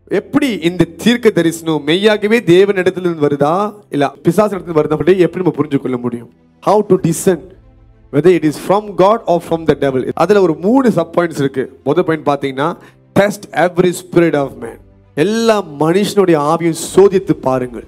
எப்படி இந்த தீர்க்க தரிசனம் மெய்யாகவே தேவன் இடத்துல வருதா இல்ல பிசாசு இடத்துல வருதா அப்படி எப்படி நம்ம புரிஞ்சு கொள்ள முடியும் how to discern whether it is from God or from the devil அதுல ஒரு மூணு சப் பாயிண்ட்ஸ் இருக்கு முதல் பாயிண்ட் பாத்தீங்கன்னா test every spirit of man எல்லா மனுஷனுடைய ஆவியும் சோதித்து பாருங்கள்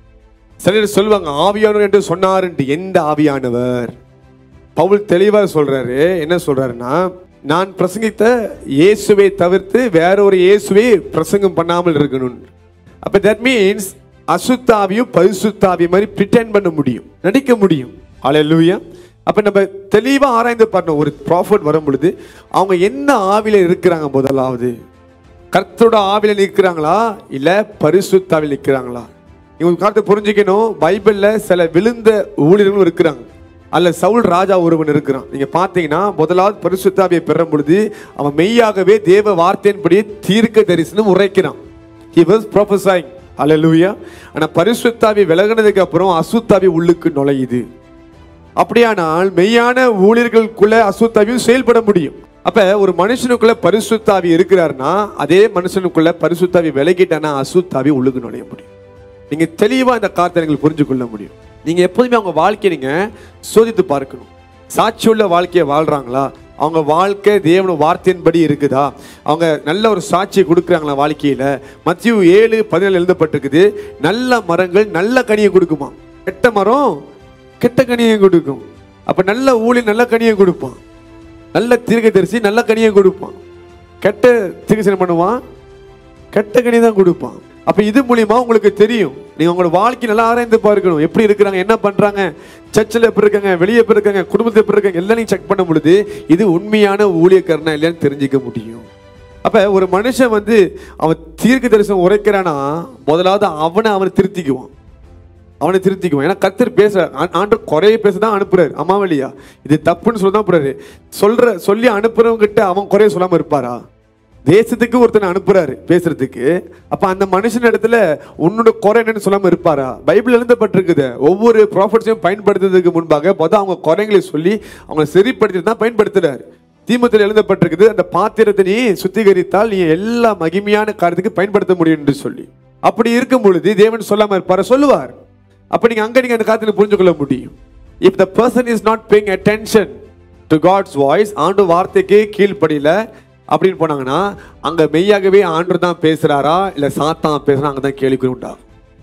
சிலர் சொல்லுவாங்க ஆவியானவர் என்று சொன்னாருன்ட்டு எந்த ஆவியானவர் பவுல் தெளிவா சொல்றாரு என்ன சொல்றாருன்னா நான் பிரசங்கித்த இயேசுவை தவிர்த்து வேற ஒரு இயேசுவை பிரசங்கம் பண்ணாமல் இருக்கணும் அப்ப தட் மீன்ஸ் அசுத்தாவியும் பரிசுத்தாவி மாதிரி பிரிட்டன் பண்ண முடியும் நடிக்க முடியும் ஹalleluya அப்ப நம்ம தெளிவா ஆராய்ந்து பார்க்கணும் ஒரு ப்ராஃபிட் வரும் பொழுது அவங்க என்ன ஆவியில இருக்கிறாங்க முதலாவது கர்த்தரோட ஆவியில நிற்கிறாங்களா இல்ல பரிசுத்தாவில் நிற்கிறாங்களா நீங்க ஒரு காலத்தை புரிஞ்சுக்கணும் பைபிள்ல சில விழுந்த ஊழியர்களும் இருக்கிறாங்க அல்ல சவுல் ராஜா ஒருவன் இருக்கிறான் நீங்க பாத்தீங்கன்னா முதலாவது பரிசுத்தாவியை பெறும் பொழுது அவன் மெய்யாகவே தேவ வார்த்தையின்படி தீர்க்க தரிசனம் உரைக்கிறான் he was prophesying hallelujah ஆனா பரிசுத்தாவி விலகினதுக்கு அப்புறம் அசுத்தாவி உள்ளுக்கு நுழையுது அப்படியானால் மெய்யான ஊழியர்களுக்குள்ள அசுத்தாவியும் செயல்பட முடியும் அப்ப ஒரு மனுஷனுக்குள்ள பரிசுத்தாவி இருக்கிறாருன்னா அதே மனுஷனுக்குள்ள பரிசுத்தாவி விலகிட்டானா அசுத்தாவி உள்ளுக்கு நுழைய முடியும் நீங்க தெளிவா இந்த காரியத்தை நீங்கள் புரிஞ்சு கொள்ள முடியும் நீங்க எப்போதுமே அவங்க வாழ்க்கையை நீங்க சோதித்து பார்க்கணும் சாட்சியுள்ள வாழ்க்கையை வாழ்றாங்களா அவங்க வாழ்க்கை தேவன வார்த்தையின்படி இருக்குதா அவங்க நல்ல ஒரு சாட்சியை கொடுக்குறாங்களா வாழ்க்கையில மத்திய ஏழு பதினேழு எழுதப்பட்டிருக்குது நல்ல மரங்கள் நல்ல கனியை கொடுக்குமா கெட்ட மரம் கெட்ட கனியை கொடுக்கும் அப்ப நல்ல ஊழி நல்ல கனியை கொடுப்பான் நல்ல தீர்க்கதரிசி நல்ல கனியை கொடுப்பான் கெட்ட தீர்க்கசனம் பண்ணுவான் கெட்ட கனி தான் கொடுப்பான் அப்ப இது மூலியமா உங்களுக்கு தெரியும் நீங்க உங்களோட வாழ்க்கை நல்லா ஆராய்ந்து பார்க்கணும் எப்படி இருக்கிறாங்க என்ன பண்றாங்க சர்ச்சில் எப்படி இருக்காங்க வெளியே எப்படி இருக்காங்க குடும்பத்தில் எப்படி இருக்காங்க எல்லாம் நீங்க செக் பண்ண பொழுது இது உண்மையான ஊழியக்காரனா இல்லையான்னு தெரிஞ்சுக்க முடியும் அப்ப ஒரு மனுஷன் வந்து அவன் தீர்க்க தரிசனம் உரைக்கிறானா முதலாவது அவனை அவனை திருத்திக்குவான் அவனை திருத்திக்குவான் ஏன்னா கத்தர் பேச ஆண்டு குறைய பேச தான் அனுப்புறாரு அம்மா வழியா இது தப்புன்னு சொல்லி தான் அனுப்புறாரு சொல்ற சொல்லி அனுப்புறவங்க கிட்ட அவன் குறைய சொல்லாம இருப்பாரா தேசத்துக்கு ஒருத்தனை அனுப்புறாரு பேசுறதுக்கு அப்ப அந்த மனுஷன் இடத்துல உன்னோட குறை என்னன்னு சொல்லாம இருப்பாரா பைபிள் எழுதப்பட்டிருக்குது ஒவ்வொரு ப்ராஃபிட்ஸையும் பயன்படுத்துறதுக்கு முன்பாக மொதல் அவங்க குறைங்களை சொல்லி அவங்க சரிப்படுத்தி தான் பயன்படுத்துறாரு தீமத்தில் எழுதப்பட்டிருக்குது அந்த பாத்திரத்தை நீ சுத்திகரித்தால் நீ எல்லா மகிமையான காரியத்துக்கு பயன்படுத்த முடியும் என்று சொல்லி அப்படி இருக்கும் பொழுது தேவன் சொல்லாம இருப்பாரு சொல்லுவார் அப்ப நீங்க அங்க நீங்க அந்த காரியத்தில் புரிஞ்சு கொள்ள முடியும் if the person is not paying attention to God's voice and வார்த்தைக்கு கீழ்ப்படியில அப்படின்னு போனாங்கன்னா அங்க மெய்யாகவே ஆண்டு தான் பேசுறாரா இல்ல சாத்தான் பேசுறா அங்கதான் கேள்விக்குறி உண்டாகும்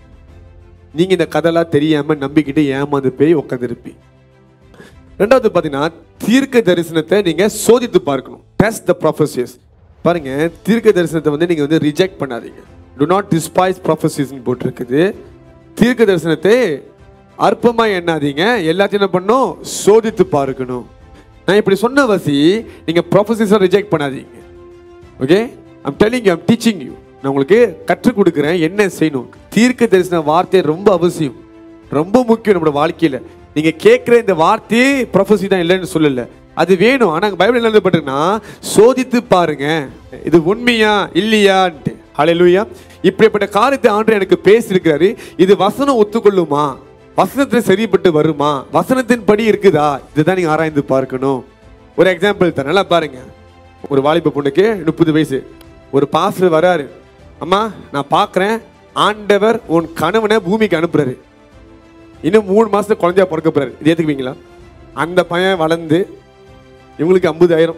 நீங்க இந்த கதைலாம் தெரியாம நம்பிக்கிட்டு ஏமாந்து போய் உட்காந்துருப்பீங்க ரெண்டாவது பார்த்தீங்கன்னா தீர்க்க தரிசனத்தை நீங்க சோதித்து பார்க்கணும் டெஸ்ட் த ப்ரொஃபஸியஸ் பாருங்க தீர்க்க தரிசனத்தை வந்து நீங்க வந்து ரிஜெக்ட் பண்ணாதீங்க டு நாட் டிஸ்பைஸ் ப்ரொஃபஸிஸ்னு போட்டிருக்குது தீர்க்க தரிசனத்தை அற்பமா எண்ணாதீங்க எல்லாத்தையும் என்ன பண்ணும் சோதித்து பார்க்கணும் நான் இப்படி சொன்ன வசி நீங்க ப்ரொஃபஸிஸை ரிஜெக்ட் பண்ணாதீங்க okay I'm telling you I'm teaching you நான் உங்களுக்கு கற்றுக் கொடுக்குறேன் என்ன செய்யணும் தீர்க்க தரிசன வார்த்தை ரொம்ப அவசியம் ரொம்ப முக்கியம் நம்மளோட வாழ்க்கையில நீங்க கேட்குற இந்த வார்த்தையே ப்ரொஃபஸி தான் இல்லைன்னு சொல்லல அது வேணும் ஆனா பைபிள் என்ன எழுதப்பட்டிருக்குன்னா சோதித்து பாருங்க இது உண்மையா இல்லையான்ட்டு ஹalleluya இப்படிப்பட்ட காரியத்தை ஆண்டு எனக்கு பேசியிருக்கிறாரு இது வசனம் ஒத்துக்கொள்ளுமா வசனத்தில் சரிப்பட்டு வருமா வசனத்தின் படி இருக்குதா இதுதான் நீங்க ஆராய்ந்து பார்க்கணும் ஒரு எக்ஸாம்பிள் தான் நல்லா பாருங்க ஒரு வாலிப பொண்ணுக்கு முப்பது வயசு ஒரு பாஸ்டர் வராரு அம்மா நான் பார்க்குறேன் ஆண்டவர் உன் கணவனை பூமிக்கு அனுப்புறாரு இன்னும் மூணு மாசத்துல குழந்தையா பிறக்க போறாரு இது ஏத்துக்குவீங்களா அந்த பையன் வளர்ந்து இவங்களுக்கு ஐம்பதாயிரம்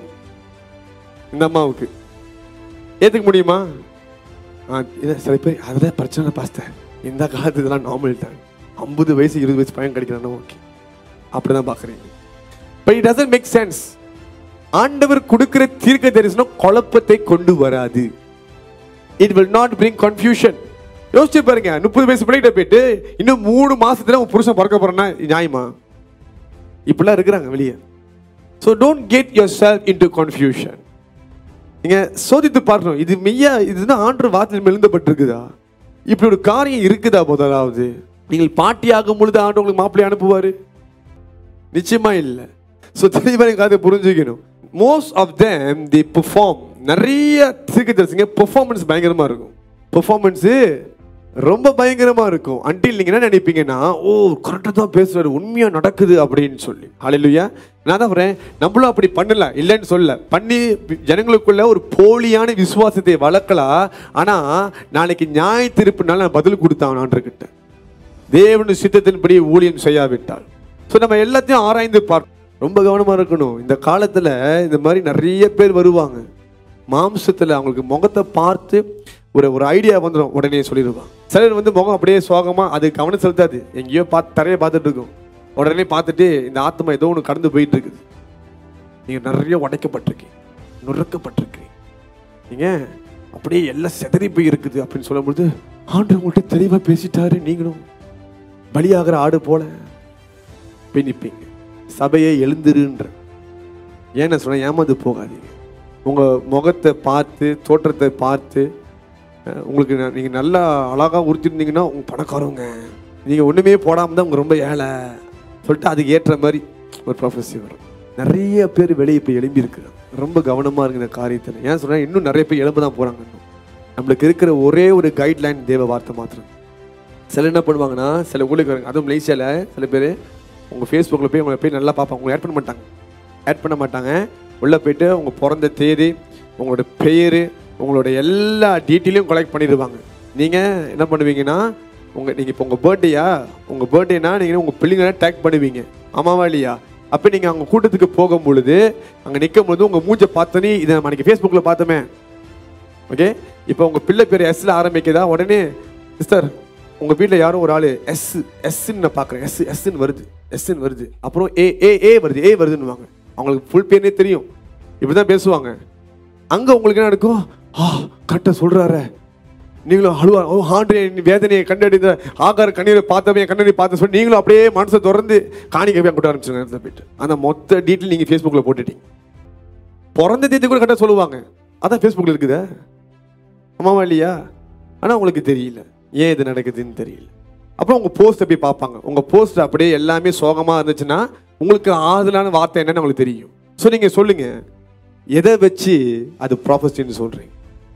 இந்த அம்மாவுக்கு ஏத்துக்க முடியுமா ஆ, இது சில பேர் அதுதான் பிரச்சனை பாஸ்டர் இந்த காலத்து இதெல்லாம் நார்மல் தான் ஐம்பது வயசு இருபது வயசு பையன் கிடைக்கிறான்னா ஓகே அப்படிதான் பாக்குறீங்க but it doesn't make sense ஆண்டவர் கொடுக்கிற தீர்க்க தரிசனம் குழப்பத்தை கொண்டு வராது it will not bring confusion யோசிச்சு பாருங்க முப்பது வயசு பிள்ளைகிட்ட போயிட்டு இன்னும் மூணு மாசத்துல உன் புருஷன் பிறக்க போறேன்னா நியாயமா இப்படிலாம் இருக்கிறாங்க வெளியே so don't get yourself into confusion நீங்க சோதித்து பார்க்கணும் இது மெய்யா இதுதான் ஆண்டு வார்த்தையில் எழுதப்பட்டிருக்குதா இப்படி ஒரு காரியம் இருக்குதா முதலாவது நீங்கள் பாட்டியாகும் பொழுது ஆண்டு உங்களுக்கு மாப்பிள்ளை அனுப்புவாரு நிச்சயமா இல்லை ஸோ தெளிவாக நீங்கள் அதை புரிஞ்சுக்கணும் most of them the perform நிறைய தீர்க்கதரிசிங்க பெர்ஃபார்மன்ஸ் பயங்கரமாக இருக்கும் பெர்ஃபார்மன்ஸு ரொம்ப பயங்கரமா இருக்கும் அன்டில் நீங்க என்ன நினைப்பீங்கன்னா ஓ கரெக்டாக தான் பேசுறாரு உண்மையா நடக்குது அப்படின்னு சொல்லி ஹalleluya நான் தான் வரேன் நம்மளும் அப்படி பண்ணல இல்லைன்னு சொல்ல பண்ணி ஜனங்களுக்குள்ள ஒரு போலியான விசுவாசத்தை வளர்க்கலாம் ஆனா நாளைக்கு நியாய திருப்பினால நான் பதில் கொடுத்தான் ஆண்டர்கிட்ட தேவன் சித்தத்தின்படி ஊழியம் செய்யாவிட்டால் ஸோ நம்ம எல்லாத்தையும் ஆராய்ந்து பார்க்கணும் ரொம்ப கவனமா இருக்கணும் இந்த காலத்துல இந்த மாதிரி நிறைய பேர் வருவாங்க மாம்சத்துல அவங்களுக்கு முகத்தை பார்த்து ஒரு ஒரு ஐடியா வந்துடும் உடனே சொல்லிடுவாங்க சிலர் வந்து முகம் அப்படியே சோகமா அது கவனம் செலுத்தாது எங்கேயோ பார்த்து தரையை பார்த்துட்டு இருக்கும் உடனே பார்த்துட்டு இந்த ஆத்மா ஏதோ ஒன்று கடந்து போயிட்டு இருக்குது நீங்க நிறைய உடைக்கப்பட்டிருக்கீங்க நுறுக்கப்பட்டிருக்கீங்க நீங்க அப்படியே எல்லாம் செதறி போய் இருக்குது அப்படின்னு சொல்லும்பொழுது ஆண்டு உங்கள்கிட்ட தெளிவா பேசிட்டாரு நீங்களும் பலியாகிற ஆடு போல போய் நிற்பீங்க சபையை எழுந்திருன்ற ஏன் நான் சொன்னேன் ஏமாந்து போகாதீங்க உங்க முகத்தை பார்த்து தோற்றத்தை பார்த்து அஹ், உங்களுக்கு ந- நீங்க நல்லா அழகா உறுத்திருந்தீங்கன்னா உங்க பணக்காரவங்க நீங்க ஒண்ணுமே போடாம தான் உங்க ரொம்ப ஏழை சொல்லிட்டு அதுக்கு ஏற்ற மாதிரி ஒரு ப்ரொஃபஸி வரும் நிறைய பேர் வெளியே இப்போ எழும்பி இருக்கிறாங்க ரொம்ப கவனமா இருக்கு இந்த காரியத்தில் ஏன் சொல்றேன் இன்னும் நிறைய பேர் எழும்ப தான் போறாங்க இன்னும் நம்மளுக்கு இருக்கிற ஒரே ஒரு கைட்லைன் தேவ வார்த்தை மாத்திரம் சில என்ன பண்ணுவாங்கன்னா சில ஊழியர்கள் அதுவும் மலேசியாவில் சில பேர் உங்கள் ஃபேஸ்புக்கில் போய் உங்களை போய் நல்லா பார்ப்பாங்க உங்களை ஆட் பண்ண மாட்டாங்க ஆட் பண்ண மாட்டாங்க உள்ளே போயிட்டு உங்கள் பிறந்த தேதி உங்களோட பெயர் உங்களோட எல்லா டீட்டெயிலையும் கலெக்ட் பண்ணிடுவாங்க நீங்கள் என்ன பண்ணுவீங்கன்னா உங்கள் நீங்கள் இப்போ உங்கள் பர்த்டேயா உங்கள் பர்த்டேனா நீங்கள் உங்கள் பிள்ளைங்களை டேக் பண்ணுவீங்க ஆமாவா இல்லையா அப்போ நீங்கள் அவங்க கூட்டத்துக்கு போகும் பொழுது அங்கே நிற்கும் பொழுது உங்கள் மூஞ்சை பார்த்தோன்னே இதை நம்ம அன்றைக்கி ஃபேஸ்புக்கில் பார்த்தோமே ஓகே இப்போ உங்க பிள்ளை பேர் எஸ்ல ஆரம்பிக்குதா உடனே சிஸ்டர் உங்க வீட்டில் யாரும் ஒரு ஆளு எஸ் எஸ்ன்னு நான் பார்க்குறேன் எஸ் எஸ்ன்னு வருது எஸ்ன்னு வருது அப்புறம் ஏ ஏ ஏ வருது ஏ வருதுன்னுவாங்க அவங்களுக்கு ஃபுல் பேர்னே தெரியும் இப்படி தான் பேசுவாங்க அங்கே உங்களுக்கு என்ன நடக்கும் ஆ கரெக்டாக சொல்கிறாரு நீங்களும் அழுவா ஓ ஆண்டு என் வேதனையை கண்டறிந்த ஆகார கண்ணீரை பார்த்தவே என் கண்ணீரை பார்த்து சொல்லி நீங்களும் அப்படியே மனசை திறந்து காணிக்கை போய் கொண்டு ஆரம்பிச்சுங்க நேரத்தில் போயிட்டு அந்த மொத்த டீட்டெயில் நீங்கள் ஃபேஸ்புக்கில் போட்டுட்டீங்க பிறந்த தேதி கூட கரெக்டாக சொல்லுவாங்க அதான் ஃபேஸ்புக்கில் இருக்குதா ஆமாவா இல்லையா ஆனால் உங்களுக்கு தெரியல ஏன் இது நடக்குதுன்னு தெரியல அப்புறம் உங்கள் போஸ்ட்டை போய் பார்ப்பாங்க உங்கள் போஸ்ட் அப்படியே எல்லாமே சோகமாக இருந்துச்சுன்னா உங்களுக்கு ஆறுதலான வார்த்தை என்னன்னு உங்களுக்கு தெரியும் ஸோ நீங்கள் சொல்லுங்கள் எதை வச்சு அது ப்ராஃபஸ்டின்னு சொல்கிறீங்க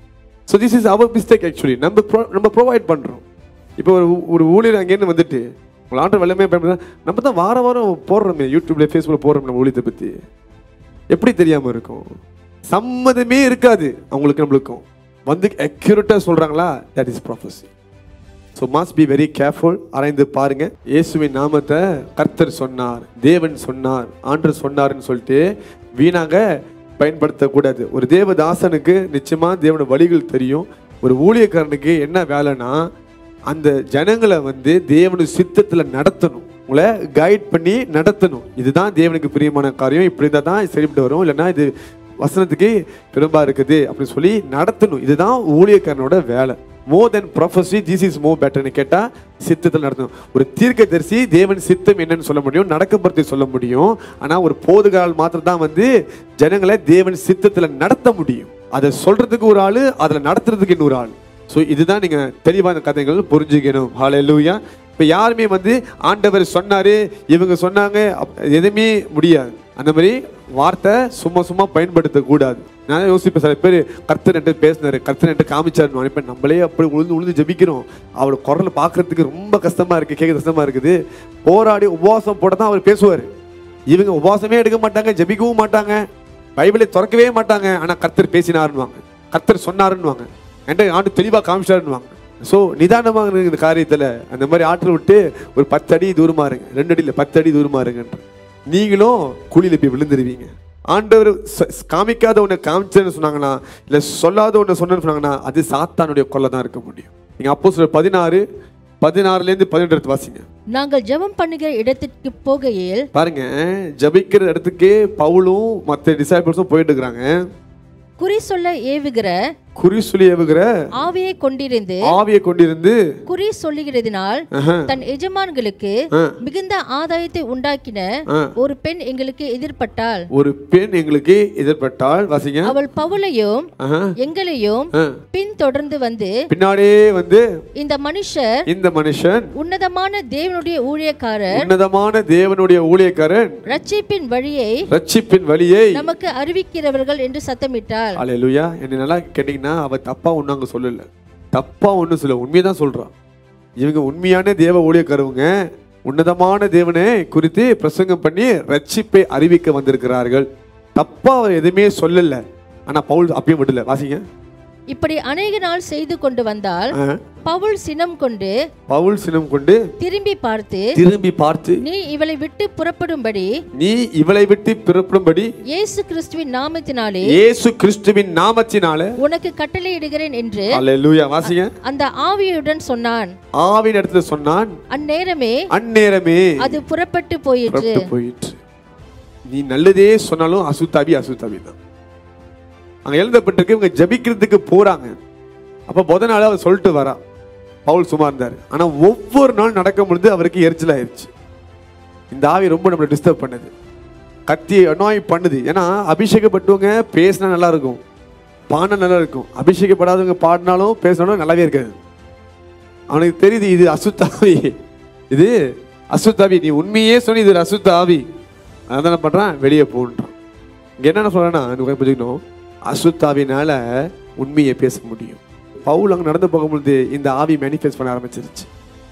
so this is our mistake actually நம்ம pro- நம்ம ப்ரொவைட் பண்ணுறோம் இப்போ ஒரு ஒரு ஊழியர் அங்கேருந்து வந்துட்டு உங்களை ஆண்டு வெள்ளமே பயன்படுத்த நம்ம தான் வார வாரம் போடுறோமே யூடியூப்ல ஃபேஸ்புக்கில் போடுறோம் நம்ம ஊழியத்தை பற்றி எப்படி தெரியாமல் இருக்கும் சம்மதமே இருக்காது அவங்களுக்கு நம்மளுக்கும் வந்து அக்யூரேட்டாக சொல்கிறாங்களா that is prophecy so must be very careful ஆராய்ந்து பாருங்க இயேசுவின் நாமத்தை கர்த்தர் சொன்னார் தேவன் சொன்னார் ஆண்டு சொன்னார்னு சொல்லிட்டு வீணாக பயன்படுத்தக்கூடாது ஒரு தேவதாசனுக்கு நிச்சயமா தேவனோட வழிகள் தெரியும் ஒரு ஊழியக்காரனுக்கு என்ன வேலைன்னா அந்த ஜனங்களை வந்து தேவனு சித்தத்தில் நடத்தணும் உங்களை கைட் பண்ணி நடத்தணும் இதுதான் தேவனுக்கு பிரியமான காரியம் இப்படி இருந்தால் தான் சரிப்பட்டு வரும் இல்லைன்னா இது வசனத்துக்கு பெரும்பா இருக்குது அப்படின்னு சொல்லி நடத்தணும் இதுதான் ஊழியக்காரனோட வேலை more than prophecy this is more பெட்டர்னு கேட்டால் சித்தத்தில் நடத்தணும் ஒரு தீர்க்கதரிசி தேவன் சித்தம் என்னன்னு சொல்ல முடியும் நடக்கப்படுத்தி சொல்ல முடியும் ஆனால் ஒரு போதுகால் மாத்திரம் தான் வந்து ஜனங்களை தேவன் சித்தத்தில் நடத்த முடியும் அதை சொல்றதுக்கு ஒரு ஆள் அதில் நடத்துறதுக்கு இன்னொரு ஆள் ஸோ இதுதான் நீங்கள் தெளிவான கதைகள் புரிஞ்சுக்கணும் ஹalleluya இப்போ யாருமே வந்து ஆண்டவர் சொன்னாரு இவங்க சொன்னாங்க அப்- எதுவுமே முடியாது அந்த மாதிரி வார்த்தை சும்மா சும்மா பயன்படுத்தக்கூடாது நான் யோசிப்பேன் சில பேர் கர்த்தர் என்று பேசினாரு கர்த்தர் என்று காமிச்சாரு நினைப்பேன் நம்மளே அப்படி உழுந்து உழுந்து ஜெபிக்கிறோம் அவரோட குரலை பார்க்கறதுக்கு ரொம்ப கஷ்டமா இருக்கு கேட்க கஷ்டமா இருக்குது போராடி உபவாசம் போட தான் அவர் பேசுவார் இவங்க உபவாசமே எடுக்க மாட்டாங்க ஜெபிக்கவும் மாட்டாங்க பைபிளை திறக்கவே மாட்டாங்க ஆனா கர்த்தர் பேசினாருன்னுவாங்க கர்த்தர் சொன்னாருன்னுவாங்க என்கிட்ட ஆண்டு தெளிவாக காமிச்சாருன்னுவாங்க ஸோ நிதானமாக இருங்க இந்த காரியத்தில் அந்த மாதிரி ஆற்றல் விட்டு ஒரு பத்து அடி தூரமா இருங்க ரெண்டு அடியில் பத்து அடி தூரமா இருங்கன்ற நீங்களும் குழியில் போய் விழுந்துருவீங்க ஆண்டவர் ச- காமிக்காத ஒன்று காமிச்சேன்னு சொன்னாங்கன்னா இல்லை சொல்லாத ஒன்று சொன்னேன்னு சொன்னாங்கன்னா அது சாத்தானுடைய கொல்லை தான் இருக்க முடியும் நீங்கள் அப்போ சொல்ற பதினாறு பதினாறுலேருந்து பதினெட்டு எடுத்து வாசிங்க நாங்கள் ஜெபம் பண்ணுகிற இடத்திற்கு போகையில் பாருங்க ஜபிக்கிற இடத்துக்கே பவுலும் மற்ற டிசைபிள்ஸும் போயிட்டு இருக்கிறாங்க குறி சொல்ல ஏவுகிற குறி சொல்லி ஏவுகிற ஆவியை கொண்டிருந்து ஆவியை கொண்டிருந்து குறி சொல்லுகிறதினால் ஆஹா, தன் எஜமான்களுக்கு ஆ, மிகுந்த ஆதாயத்தை உண்டாக்கின ஆ. ஒரு பெண் எங்களுக்கு எதிர்ப்பட்டாள் ஒரு பெண் எங்களுக்கு எதிர்பட்டால் வாசிங்க அவள் பவுலையும் ஆஹா, எங்களையும் ஆ. பின்தொடர்ந்து வந்து பின்னாடியே வந்து இந்த மனுஷர் இந்த மனுஷன் உன்னதமான தேவனுடைய ஊழியக்காரர் உன்னதமான தேவனுடைய ஊழியக்காரன் ரட்சிப்பின் வழியை ரட்சிப்பின் வழியை நமக்கு அறிவிக்கிறவர்கள் என்று சத்தமிட்டாள் அலையலுயா என்ன நல்லா கேட்டீங்கன்னா அவ தப்பா ஒன்றும் அங்கே சொல்லல தப்பா ஒன்றும் சொல்ல உண்மையை தான் சொல்றான் இவங்க உண்மையான தேவ ஊழியக்காரவங்க உன்னதமான தேவனை குறித்து பிரசங்கம் பண்ணி ரட்சிப்பை அறிவிக்க வந்திருக்கிறார்கள் தப்பா அவர் எதுவுமே சொல்லல ஆனா பவுல் அப்பயும் விடல வாசிங்க இப்படி அநேக நாள் செய்து கொண்டு வந்தால் ஆ. பவுல் சினம் கொண்டு பவுல் சினம் கொண்டு திரும்பி பார்த்து திரும்பி பார்த்து நீ இவளை விட்டு புறப்படும்படி நீ இவளை விட்டு பிறப்படும்படி இயேசு கிறிஸ்துவின் நாமத்தினாலே இயேசு கிறிஸ்துவின் நாமத்தினால உனக்கு கட்டளையிடுகிறேன் என்று அல்லேலூயா வாசிங்க அந்த ஆவியுடன் சொன்னான் ஆவின் இடத்துல சொன்னான் அந்நேரமே அந்நேரமே அது புறப்பட்டு போயிற்று புறப்பட்டு போயிற்று நீ நல்லதே சொன்னாலும் அசுத்தாவி அசுத்தாவி தான் அங்க எழுதப்பட்டிருக்கு இவங்க ஜபிக்கிறதுக்கு போறாங்க அப்ப முத நாள் அவர் சொல்லிட்டு வரா பவுல் சும்மா இருந்தாரு ஆனா ஒவ்வொரு நாள் நடக்கும் பொழுது அவருக்கு எரிச்சல் ஆயிருச்சு இந்த ஆவி ரொம்ப நம்மளை டிஸ்டர்ப் பண்ணுது கத்தி அனாய் பண்ணுது ஏன்னா அபிஷேகப்பட்டவங்க பேசினா நல்லா இருக்கும் பாடினா நல்லா இருக்கும் அபிஷேகப்படாதவங்க பாடினாலும் பேசினாலும் நல்லாவே இருக்காது அவனுக்கு தெரியுது இது அசுத்தாவி இது அசுத்தாவி நீ உண்மையே சொன்னி இது ஒரு அசுத்தாவி அதான் என்ன பண்றான் வெளியே போன்றான் இங்க என்னென்ன சொல்றேன்னா எனக்கு புரிஞ்சுக்கணும் அசுத்தாவினால உண்மையை பேச முடியும் பவுல் அங்க நடந்து போகும்பொழுது இந்த ஆவி மேனிஃபெஸ்ட் பண்ண ஆரம்பிச்சிருச்சு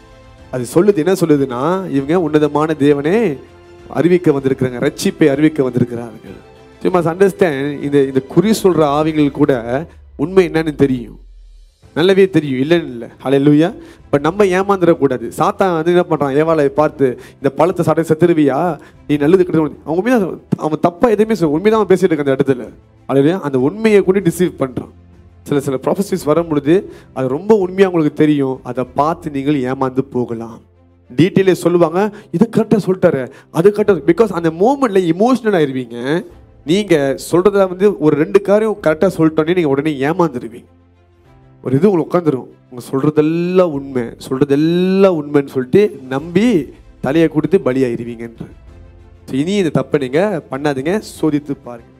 அது சொல்லுது என்ன சொல்லுதுன்னா இவங்க உன்னதமான தேவனே அறிவிக்க வந்திருக்கிறாங்க ரட்சிப்பை அறிவிக்க வந்திருக்கிறார்கள் சும்மா அண்டர்ஸ்டாண்ட் இந்த இந்த குறி சொல்ற ஆவிகள் கூட உண்மை என்னன்னு தெரியும் நல்லாவே தெரியும் இல்லைன்னு இல்லை ஹalleluya பட் நம்ம ஏமாந்துடக்கூடாது சாத்தான் வந்து என்ன பண்றான் ஏவாளை பார்த்து இந்த பழத்தை சாட்டை செத்துருவியா நீ நல்லது கிடையாது அவன் உண்மைதான் அவன் தப்பா எதுவுமே சொல்ல உண்மைதான் அவன் பேசிட்டு இருக்க அந்த இடத்துல ஹalleluya அந்த உண்மையை கூட டிசீவ் பண்றான் சில சில ப்ரொஃபஸர்ஸ் வரும் பொழுது அது ரொம்ப உண்மையாக உங்களுக்கு தெரியும் அதை பார்த்து நீங்கள் ஏமாந்து போகலாம் டீட்டெயிலே சொல்லுவாங்க இது கரெக்டாக சொல்லிட்டாரு அது கரெக்டாக பிகாஸ் அந்த மூமெண்ட்ல இமோஷனல் ஆயிருவீங்க நீங்கள் சொல்கிறத வந்து ஒரு ரெண்டு காரியம் கரெக்டாக சொல்லிட்டோன்னே நீங்கள் உடனே ஏமாந்துருவீங்க ஒரு இது உங்களுக்கு உட்காந்துரும் உங்க சொல்றதெல்லாம் உண்மை சொல்றதெல்லாம் உண்மைன்னு சொல்லிட்டு நம்பி தலையை கொடுத்து பலியாயிருவீங்கன்ற So, இனி இந்த தப்பை நீங்க பண்ணாதீங்க சோதித்து பாருங்க